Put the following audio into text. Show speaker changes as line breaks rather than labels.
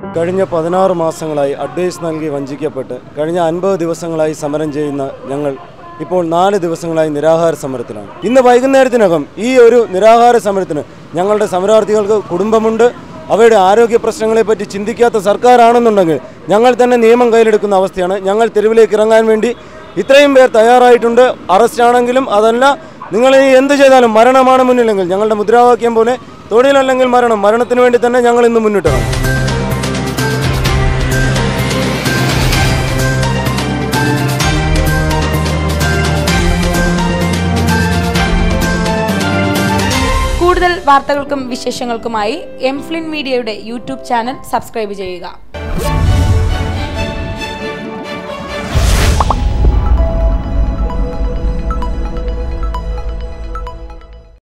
കഴിഞ്ഞ പതിനാറ് മാസങ്ങളായി അഡ്വൈസ് നൽകി വഞ്ചിക്കപ്പെട്ട് കഴിഞ്ഞ അൻപത് ദിവസങ്ങളായി സമരം ചെയ്യുന്ന ഞങ്ങൾ ഇപ്പോൾ നാല് ദിവസങ്ങളായി നിരാഹാര സമരത്തിലാണ് ഇന്ന് വൈകുന്നേരത്തിനകം ഈ ഒരു നിരാഹാര സമരത്തിന് ഞങ്ങളുടെ സമരാർത്ഥികൾക്ക് കുടുംബമുണ്ട് അവയുടെ ആരോഗ്യ പ്രശ്നങ്ങളെപ്പറ്റി ചിന്തിക്കാത്ത സർക്കാരാണെന്നുണ്ടെങ്കിൽ ഞങ്ങൾ തന്നെ നിയമം കയ്യിലെടുക്കുന്ന അവസ്ഥയാണ് ഞങ്ങൾ തെരുവിലേക്ക് ഇറങ്ങാൻ വേണ്ടി ഇത്രയും പേർ തയ്യാറായിട്ടുണ്ട് അറസ്റ്റ് ആണെങ്കിലും അതല്ല നിങ്ങൾ ഇനി എന്ത് ചെയ്താലും മരണമാണ് മുന്നിലെങ്കിൽ ഞങ്ങളുടെ മുദ്രാവാക്യം പോലെ തൊഴിലല്ലെങ്കിൽ മരണം മരണത്തിന് വേണ്ടി തന്നെ ഞങ്ങൾ ഇന്ന് മുന്നിട്ടിറങ്ങും
കൂടുതൽ വാർത്തകൾക്കും വിശേഷങ്ങൾക്കുമായി എംഫ്ലിൻ മീഡിയയുടെ യൂട്യൂബ് ചാനൽ സബ്സ്ക്രൈബ് ചെയ്യുക